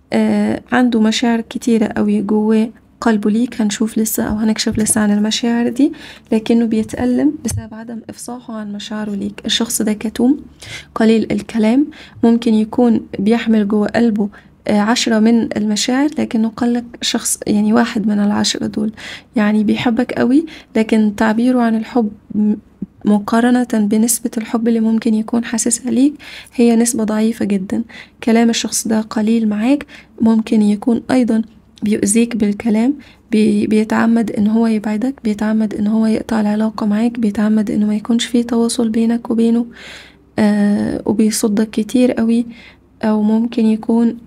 آه عنده مشاعر كتيرة أوي جواه قلبه ليك هنشوف لسه أو هنكشف لسه عن المشاعر دي لكنه بيتألم بسبب عدم إفصاحه عن مشاعره ليك الشخص ده كتوم قليل الكلام ممكن يكون بيحمل جوه قلبه عشرة من المشاعر لكنه قالك شخص يعني واحد من العشرة دول يعني بيحبك قوي لكن تعبيره عن الحب مقارنة بنسبة الحب اللي ممكن يكون حاسسها ليك هي نسبة ضعيفة جدا كلام الشخص ده قليل معاك ممكن يكون أيضا بيؤذيك بالكلام بي بيتعمد ان هو يبعدك بيتعمد ان هو يقطع العلاقة معاك بيتعمد انه ما يكونش فيه تواصل بينك وبينه آه وبيصدك كتير قوي او ممكن يكون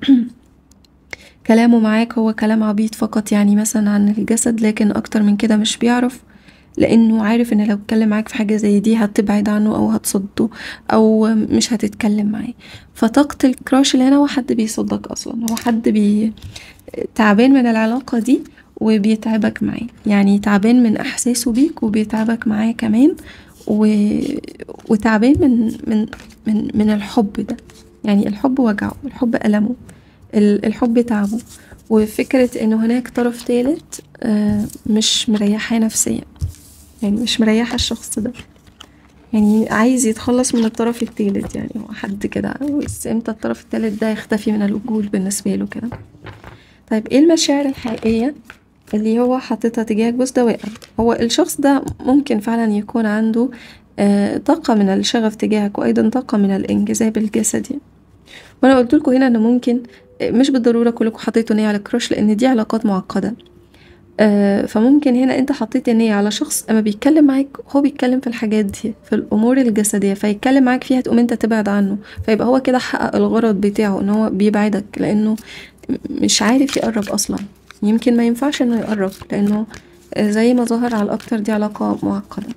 كلامه معاك هو كلام عبيط فقط يعني مثلا عن الجسد لكن اكتر من كده مش بيعرف لانه عارف ان لو اتكلم معاك في حاجه زي دي هتبعد عنه او هتصده او مش هتتكلم معاه فطاقه الكراش اللي هنا هو حد بيصدك اصلا هو حد بي تعبان من العلاقه دي وبيتعبك معاه يعني تعبان من احساسه بيك وبيتعبك معاه كمان و... وتعبان من من من من الحب ده يعني الحب وجعه الحب ألمه الحب تعبه وفكرة إنه هناك طرف تالت مش مريحاه نفسيا يعني مش مريحة الشخص ده يعني عايز يتخلص من الطرف التالت يعني هو حد كده بس امتى الطرف التالت ده يختفي من الوجود بالنسبة له كده طيب ايه المشاعر الحقيقية اللي هو حاططها تجاهك بص ده واقع هو الشخص ده ممكن فعلا يكون عنده طاقة من الشغف تجاهك وأيضا طاقة من الانجذاب الجسدي وانا قلت لكم هنا ان ممكن مش بالضروره كلكم حطيتوا نيه على الكراش لان دي علاقات معقده آه فممكن هنا انت حطيت نيه على شخص اما بيتكلم معاك هو بيتكلم في الحاجات دي في الامور الجسديه فيتكلم معاك فيها تقوم انت تبعد عنه فيبقى هو كده حقق الغرض بتاعه ان هو بيبعدك لانه مش عارف يقرب اصلا يمكن ما ينفعش انه يقرب لانه زي ما ظهر على الاكتر دي علاقه معقده